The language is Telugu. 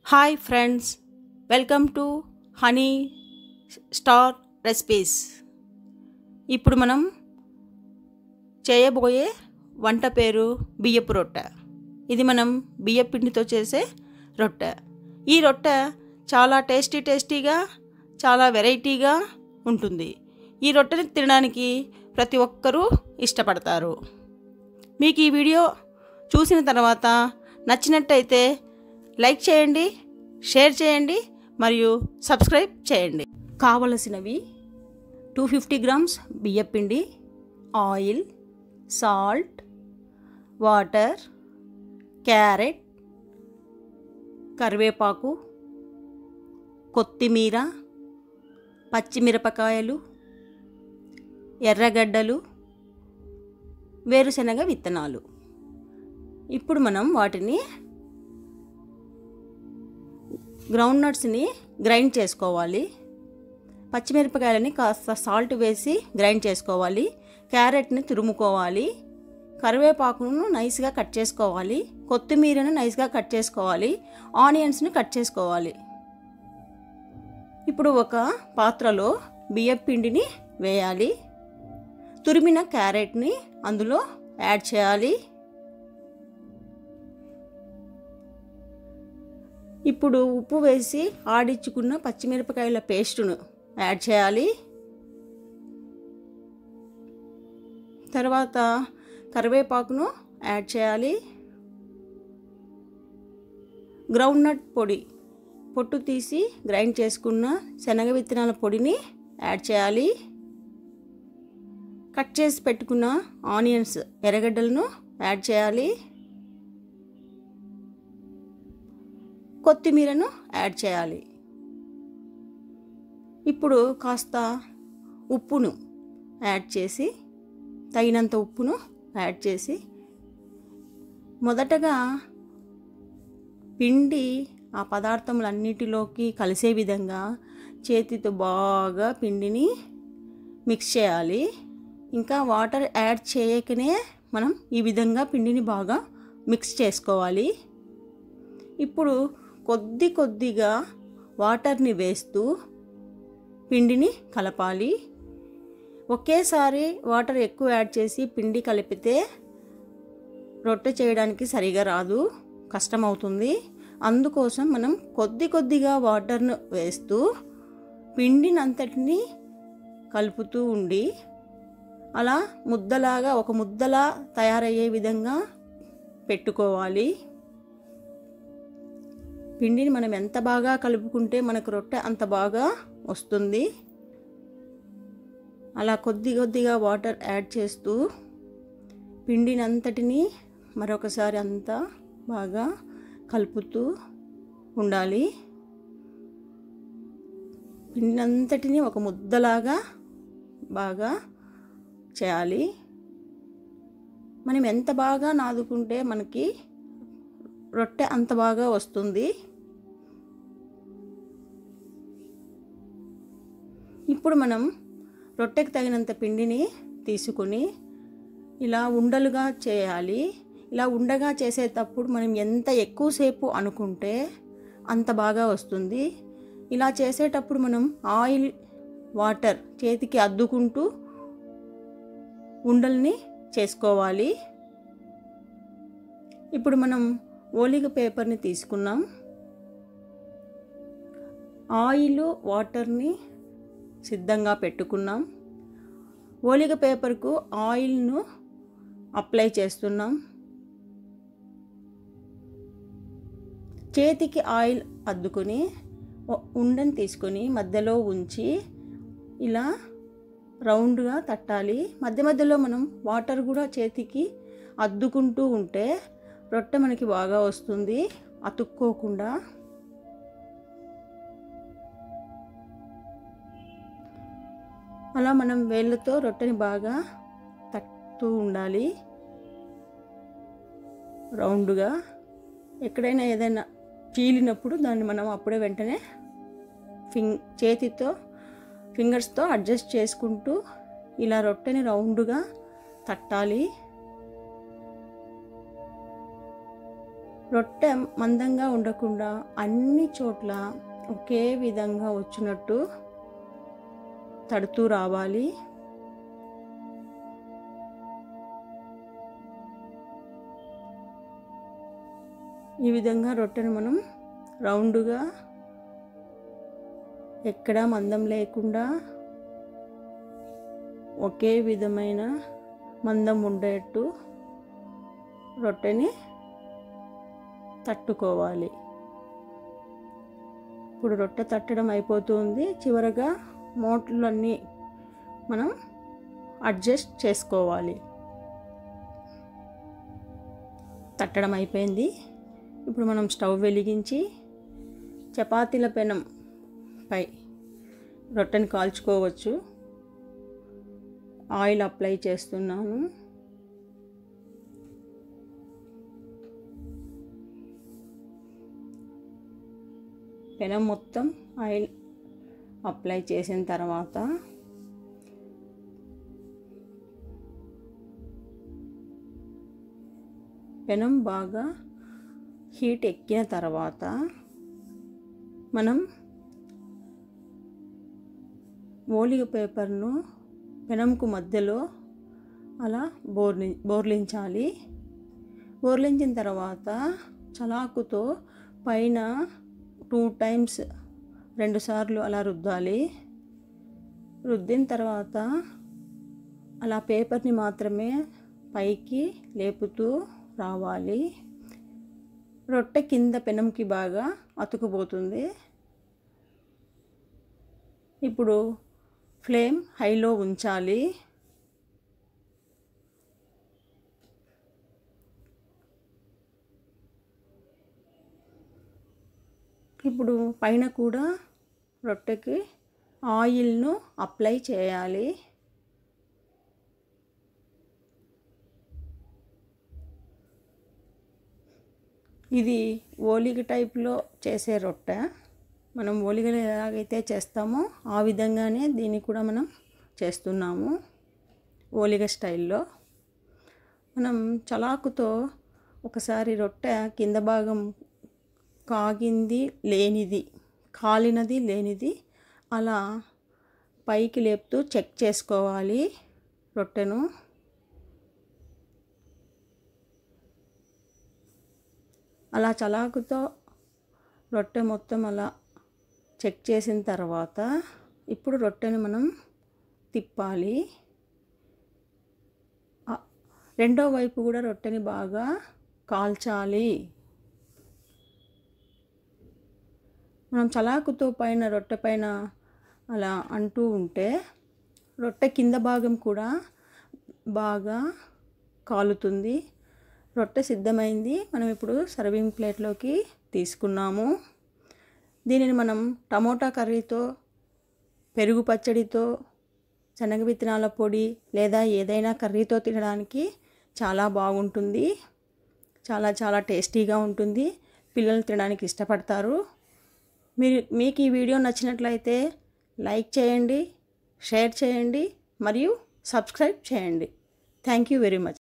hi friends welcome to honey star recipes ఇప్పుడు మనం చేయబోయే వంట పేరు బియ్యపు రొట్టె ఇది మనం బియ్యపు పిండితో చేసే రొట్టె ఈ రొట్టె చాలా టేస్టీ టేస్టీగా చాలా వెరైటీగా ఉంటుంది ఈ రొట్టెని తినడానికి ప్రతి ఒక్కరూ ఇష్టపడతారు మీకు ఈ వీడియో చూసిన తర్వాత నచ్చినట్టయితే లైక్ చేయండి షేర్ చేయండి మరియు సబ్స్క్రైబ్ చేయండి కావలసినవి టూ ఫిఫ్టీ గ్రామ్స్ బియ్యపిండి ఆయిల్ సాల్ట్ వాటర్ క్యారెట్ కరివేపాకు కొత్తిమీర పచ్చిమిరపకాయలు ఎర్రగడ్డలు వేరుశనగ విత్తనాలు ఇప్పుడు మనం వాటిని గ్రౌండ్ నట్స్ని గ్రైండ్ చేసుకోవాలి పచ్చిమిరపకాయలని కాస్త సాల్ట్ వేసి గ్రైండ్ చేసుకోవాలి క్యారెట్ని తురుముకోవాలి కరివేపాకును నైస్గా కట్ చేసుకోవాలి కొత్తిమీరను నైస్గా కట్ చేసుకోవాలి ఆనియన్స్ని కట్ చేసుకోవాలి ఇప్పుడు ఒక పాత్రలో బియ్యం పిండిని వేయాలి తురిమిన క్యారెట్ని అందులో యాడ్ చేయాలి ఇప్పుడు ఉప్పు వేసి ఆడించుకున్న పచ్చిమిరపకాయల పేస్టును యాడ్ చేయాలి తర్వాత కరివేపాకును యాడ్ చేయాలి గ్రౌండ్నట్ పొడి పొట్టు తీసి గ్రైండ్ చేసుకున్న శనగ విత్తనాల పొడిని యాడ్ చేయాలి కట్ చేసి పెట్టుకున్న ఆనియన్స్ ఎర్రగడ్డలను యాడ్ చేయాలి కొత్తిమీరను యాడ్ చేయాలి ఇప్పుడు కాస్త ఉప్పును యాడ్ చేసి తగినంత ఉప్పును యాడ్ చేసి మొదటగా పిండి ఆ పదార్థములన్నిటిలోకి కలిసే విధంగా చేతితో బాగా పిండిని మిక్స్ చేయాలి ఇంకా వాటర్ యాడ్ చేయకనే మనం ఈ విధంగా పిండిని బాగా మిక్స్ చేసుకోవాలి ఇప్పుడు కొద్ది కొద్దిగా వాటర్ని వేస్తూ పిండిని కలపాలి ఒకేసారి వాటర్ ఎక్కువ యాడ్ చేసి పిండి కలిపితే రొట్టె చేయడానికి సరిగా రాదు కష్టమవుతుంది అందుకోసం మనం కొద్ది కొద్దిగా వాటర్ను వేస్తూ పిండినంతటిని కలుపుతూ ఉండి అలా ముద్దలాగా ఒక ముద్దలా తయారయ్యే విధంగా పెట్టుకోవాలి పిండిని మనం ఎంత బాగా కలుపుకుంటే మనకు రొట్టె అంత బాగా వస్తుంది అలా కొద్ది కొద్దిగా వాటర్ యాడ్ చేస్తూ పిండిని అంతటిని మరొకసారి అంతా బాగా కలుపుతూ ఉండాలి పిండిని అంతటిని ఒక ముద్దలాగా బాగా చేయాలి మనం ఎంత బాగా నాదుకుంటే మనకి రొట్టె అంత బాగా వస్తుంది ఇప్పుడు మనం రొట్టెకి తగినంత పిండిని తీసుకుని ఇలా ఉండలుగా చేయాలి ఇలా ఉండగా చేసేటప్పుడు మనం ఎంత ఎక్కువసేపు అనుకుంటే అంత బాగా వస్తుంది ఇలా చేసేటప్పుడు మనం ఆయిల్ వాటర్ చేతికి అద్దుకుంటూ ఉండల్ని చేసుకోవాలి ఇప్పుడు మనం ఓలిగ పేపర్ని తీసుకున్నాం ఆయిల్ వాటర్ని సిద్ధంగా పెట్టుకున్నాం ఓలిగ పేపర్కు ఆయిల్ను అప్లై చేస్తున్నాం చేతికి ఆయిల్ అద్దుకొని ఉండని తీసుకొని మధ్యలో ఉంచి ఇలా రౌండ్గా తట్టాలి మధ్య మధ్యలో మనం వాటర్ కూడా చేతికి అద్దుకుంటూ ఉంటే రొట్టె మనకి బాగా వస్తుంది అతుక్కోకుండా అలా మనం వేళ్ళతో రొట్టెని బాగా తట్టుతూ ఉండాలి రౌండ్గా ఎక్కడైనా ఏదైనా చీలినప్పుడు దాన్ని మనం అప్పుడే వెంటనే ఫింగ్ చేతితో ఫింగర్స్తో అడ్జస్ట్ చేసుకుంటూ ఇలా రొట్టెని రౌండ్గా తట్టాలి రొట్టె మందంగా ఉండకుండా అన్ని చోట్ల ఒకే విధంగా వచ్చినట్టు తడుతూ రావాలి ఈ విధంగా రొట్టెను మనం రౌండ్గా ఎక్కడా మందం లేకుండా ఒకే విధమైన మందం ఉండేట్టు రొట్టెని తట్టుకోవాలి ఇప్పుడు రొట్టె తట్టడం అయిపోతుంది చివరగా మోట్లన్నీ మనం అడ్జస్ట్ చేసుకోవాలి తట్టడం అయిపోయింది ఇప్పుడు మనం స్టవ్ వెలిగించి చపాతీల పెనం పై రొట్టెని కాల్చుకోవచ్చు ఆయిల్ అప్లై చేస్తున్నాను పెనం మొత్తం ఆయిల్ అప్లై చేసిన తర్వాత పెనం బాగా హీట్ ఎక్కిన తర్వాత మనం ఓలిగ పేపర్ను పెనంకు మధ్యలో అలా బోర్లి బోర్లించాలి బోర్లించిన తర్వాత చలాకుతో పైన టూ టైమ్స్ రెండుసార్లు అలా రుద్దాలి రుద్దిన తర్వాత అలా పేపర్ని మాత్రమే పైకి లేపుతూ రావాలి రొట్టె కింద పెనంకి బాగా అతుకుపోతుంది ఇప్పుడు ఫ్లేమ్ హైలో ఉంచాలి ఇప్పుడు పైన కూడా రొట్టెకి ఆయిల్ను అప్లై చేయాలి ఇది ఓలిగ టైప్లో చేసే రొట్టె మనం ఓలిగలు ఎలాగైతే చేస్తామో ఆ విధంగానే దీన్ని కూడా మనం చేస్తున్నాము ఓలిగ స్టైల్లో మనం చలాకుతో ఒకసారి రొట్టె కింద భాగం కాగింది లేనిది కాలినది లేనిది అలా పైకి లేపుతూ చెక్ చేసుకోవాలి రొట్టెను అలా చలాకుతో రొట్టె మొత్తం అలా చెక్ చేసిన తర్వాత ఇప్పుడు రొట్టెని మనం తిప్పాలి ఆ, రెండో వైపు కూడా రొట్టెని బాగా కాల్చాలి మనం చలాకుతో పైన రొట్టె పైన అలా అంటూ ఉంటే రొట్టె కింద భాగం కూడా బాగా కాలుతుంది రొట్టె సిద్ధమైంది మనం ఇప్పుడు సర్వింగ్ ప్లేట్లోకి తీసుకున్నాము దీనిని మనం టమోటా కర్రీతో పెరుగు పచ్చడితో శనగ విత్తనాల పొడి లేదా ఏదైనా కర్రీతో తినడానికి చాలా బాగుంటుంది చాలా చాలా టేస్టీగా ఉంటుంది పిల్లలు తినడానికి ఇష్టపడతారు మీరు మీకు ఈ వీడియో నచ్చినట్లయితే లైక్ చేయండి షేర్ చేయండి మరియు సబ్స్క్రైబ్ చేయండి థ్యాంక్ యూ వెరీ మచ్